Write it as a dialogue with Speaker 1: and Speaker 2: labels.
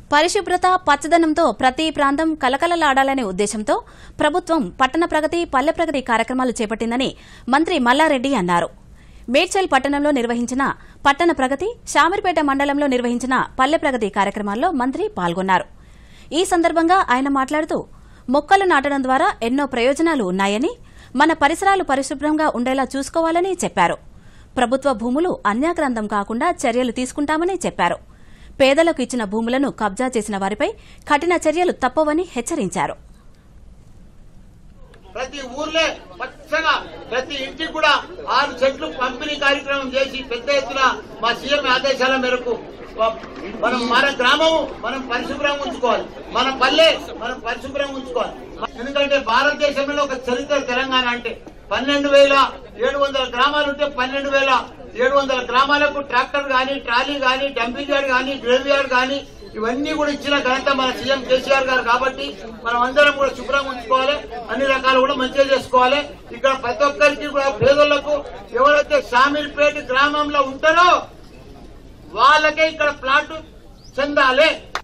Speaker 1: పరిశుభ్రత పచ్చదనంతో ప్రతి ప్రాంతం కలకలలాడాలనే ఉద్దేశంతో ప్రభుత్వం పట్టణ ప్రగతి పల్లె ప్రగతి కార్యక్రమాలు చేపట్టిందని మంత్రి మల్లారెడ్డి అన్నారు మేడ్చల్ పట్టణంలో నిర్వహించిన పట్టణ ప్రగతి శామీర్పేట మండలంలో నిర్వహించిన పల్లె ప్రగతి కార్యక్రమాల్లో మంత్రి పాల్గొన్నారు ఈ సందర్భంగా ఆయన మాట్లాడుతూ మొక్కలు నాటడం ద్వారా ఎన్నో ప్రయోజనాలు ఉన్నాయని మన పరిసరాలు పరిశుభ్రంగా ఉండేలా చూసుకోవాలని చెప్పారు ప్రభుత్వ భూములు అన్యాక్రాంతం కాకుండా చర్యలు తీసుకుంటామని చెప్పారు పేదలకు ఇచ్చిన భూములను కబ్జా చేసిన వారిపై కఠిన చర్యలు తప్పవని హెచ్చరించారు
Speaker 2: ప్రతి ఊర్లే పచ్చగా ప్రతి ఇంటికి కూడా ఆరు చెట్లు పంపిణీ కార్యక్రమం చేసి పెద్ద ఎత్తున మా సీఎం ఆదేశాల మేరకు వ- మనం మన గ్రామము మనం పరిశుభ్రంగా ఉంచుకోవాలి మన పల్లె మనం పరిశుభ్రంగా ఉంచుకోవాలి ఎందుకంటే భారతదేశంలో ఒక చరిత్ర తెలంగాణ అంటే పన్నెండు వేల ఏడు వందల గ్రామాలు ఉంటే పన్నెండు వేల ఏడు వందల గ్రామాలకు ట్రాక్టర్ గాని ట్రాలీ గాని డంపింగ్ యార్డ్ గాని గ్రేవ్ యార్డ్ గాని ఇవన్నీ కూడా ఇచ్చిన ఘనత మన సీఎం కేసీఆర్ గారు కాబట్టి మనం అందరం కూడా శుభ్రంగా ఉంచుకోవాలి అన్ని రకాలు కూడా మంచిగా చేసుకోవాలి ఇక్కడ ప్రతి ఒక్కరికి కూడా పేదలకు ఎవరైతే షామీర్పేట గ్రామంలో ఉంటారో వాళ్ళకే ఇక్కడ ప్లాట్ చెందాలి